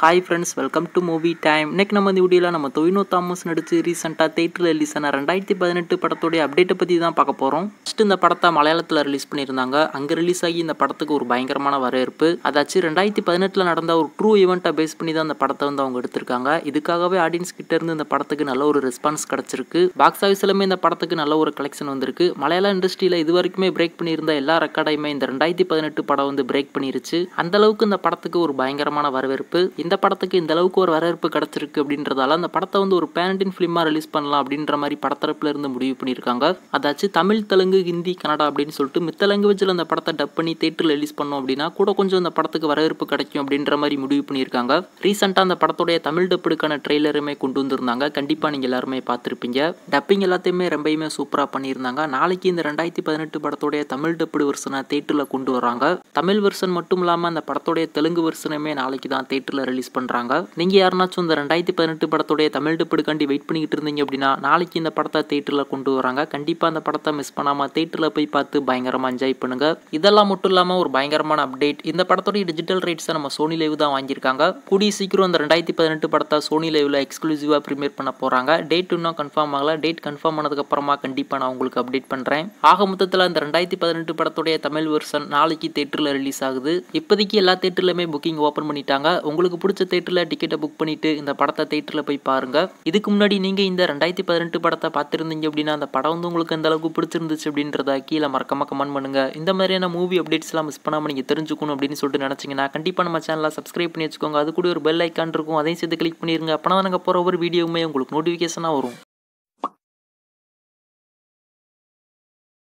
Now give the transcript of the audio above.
hi friends welcome to movie time இன்னைக்கு நம்ம இந்த வீடியோவில் நம்ம தொய்னோ தாமஸ் நடிச்சு ரீசெண்டாக தேட்டரில் ரிலீஸ் ஆன ரெண்டாயிரத்தி பதினெட்டு படத்துடைய அப்டேட்டை பற்றி தான் பார்க்க போகிறோம் ஃபஸ்ட்டு இந்த படத்தை மலையாளத்தில் ரிலீஸ் பண்ணியிருந்தாங்க அங்கே ரிலீஸ் ஆகி இந்த படத்துக்கு ஒரு பயங்கரமான வரவேற்பு அதாச்சு ரெண்டாயிரத்தி பதினெட்டில் நடந்த ஒரு ட்ரூ ஈவெண்ட்டை பேஸ் பண்ணி தான் அந்த படத்தை வந்து அவங்க எடுத்திருக்காங்க இதுக்காகவே ஆடியன்ஸ் கிட்ட இருந்து இந்த படத்துக்கு நல்ல ஒரு ரெஸ்பான்ஸ் கிடச்சிருக்கு பாக்ஸ் ஆஃபீஸ்லுமே இந்த படத்துக்கு நல்ல ஒரு கலெக்ஷன் வந்திருக்கு மலையாள இண்டஸ்ட்ரியில் இது வரைக்குமே பிரேக் பண்ணியிருந்த எல்லா ரெக்கார்டையுமே இந்த ரெண்டாயிரத்தி பதினெட்டு படம் வந்து பிரேக் பண்ணிருச்சு அந்த அளவுக்கு இந்த படத்துக்கு ஒரு பயங்கரமான வரவேற்பு இந்த படத்துக்கு இந்த அளவுக்கு ஒரு வரவேற்பு கிடைச்சிருக்கு அப்படின்றதால அந்த படத்தை வந்து ஒரு பேரண்டின் ஃபிலிமாக ரிலீஸ் பண்ணலாம் அப்படின்ற மாதிரி படத்தரப்புல இருந்து முடிவு பண்ணியிருக்காங்க அதாச்சும் தமிழ் தெலுங்கு ஹிந்தி கன்னடா அப்படின்னு சொல்லிட்டு மித்த லாங்குவேஜில் அந்த படத்தை டப் பண்ணி தேட்டரில் ரிலீஸ் பண்ணோம் அப்படின்னா கூட கொஞ்சம் அந்த படத்துக்கு வரவேற்பு கிடைக்கும் அப்படின்ற மாதிரி முடிவு பண்ணியிருக்காங்க ரீசெண்டாக அந்த படத்துடைய தமிழ் டப்புடுக்கான ட்ரெய்லருமே கொண்டு வந்திருந்தாங்க கண்டிப்பாக நீங்கள் எல்லாருமே பார்த்துருப்பீங்க டப்பிங் எல்லாத்தையுமே ரொம்பயுமே சூப்பராக பண்ணியிருந்தாங்க நாளைக்கு இந்த ரெண்டாயிரத்தி பதினெட்டு படத்துடைய தமிழ் டப்புடு வெர்ஷனை தேட்டரில் கொண்டு வராங்க தமிழ் வெர்ஷன் மட்டும் இல்லாமல் அந்த படத்துடைய தெலுங்கு வெர்ஷனுமே நாளைக்கு தான் தேட்டரில் ரிலீஸ் பண்ணுறாங்க நீங்கள் யாருனாச்சும் இந்த ரெண்டாயிரத்தி பதினெட்டு படத்துடைய தமிழ் டப்புடுக்காண்டி வெயிட் பண்ணிக்கிட்டு இருந்தீங்க அப்படின்னா நாளைக்கு இந்த படத்தை தேட்டரில் கொண்டு வராங்க கண்டிப்பாக அந்த படத்தை மிஸ் பண்ணாமல் தேட்டரில் போய் பார்த்து பயங்கரமாக என்ஜாய் பண்ணுங்க இதெல்லாம் மட்டும் இல்லாமல் ஒரு பயங்கரமான அப்டேட் இந்த படத்துடைய டிஜிட்டல் ரைட்ஸை நம்ம சோனி லைவ் தான் வாங்கியிருக்காங்க கூடிய சீக்கிரம் அந்த ரெண்டாயிரத்தி பதினெட்டு படத்தை சோனி லைவ்ல எக்ஸ்க்ளூசிவாக ப்ரீமியர் பண்ண போகிறாங்க டேட் இன்னும் கன்ஃபார்ம் ஆகல டேட் கன்ஃபார்ம் ஆனதுக்கப்புறமா கண்டிப்பாக நான் உங்களுக்கு அப்டேட் பண்ணுறேன் ஆக மொத்தத்தில் இந்த ரெண்டாயிரத்தி பதினெட்டு படத்துடைய தமிழ் வெர்ஷன் நாளைக்கு தேட்டரில் ரிலீஸ் ஆகுது இப்போதைக்கு எல்லா தேட்டர்லையுமே புக்கிங் ஓப்பன் பண்ணிட்டாங்க உங்களுக்கு பிடிச்ச தேட்டரில் டிக்கெட்டை புக் பண்ணிட்டு இந்த படத்தை தேட்டரில் போய் பாருங்க இதுக்கு முன்னாடி நீங்கள் இந்த ரெண்டாயிரத்தி பதினெட்டு படத்தை பார்த்துருந்தீங்க அப்படின்னா அந்த படம் வந்து உங்களுக்கு எந்த அளவுக்கு பிடிச்சிருந்துச்சு அப்படின்றத கீழே மறக்காம கமெண்ட் பண்ணுங்க இந்த மாதிரியான மூவி அப்டேட்ஸ்லாம் மிஸ் பண்ணாமல் நீங்கள் தெரிஞ்சுக்கணும் அப்படின்னு சொல்லிட்டு நினச்சிங்கன்னா கண்டிப்பாக நம்ம சேனலை சப்ஸ்கிரைப் பண்ணி வச்சுக்கோங்க அது கூட ஒரு பெல் ஐக்கான் இருக்கும் அதையும் சேர்த்து கிளிக் பண்ணிருங்க அப்போ தான் நாங்கள் போகிற ஒவ்வொரு வீடியோவுமே உங்களுக்கு நோட்டிஃபிகேஷனாக வரும்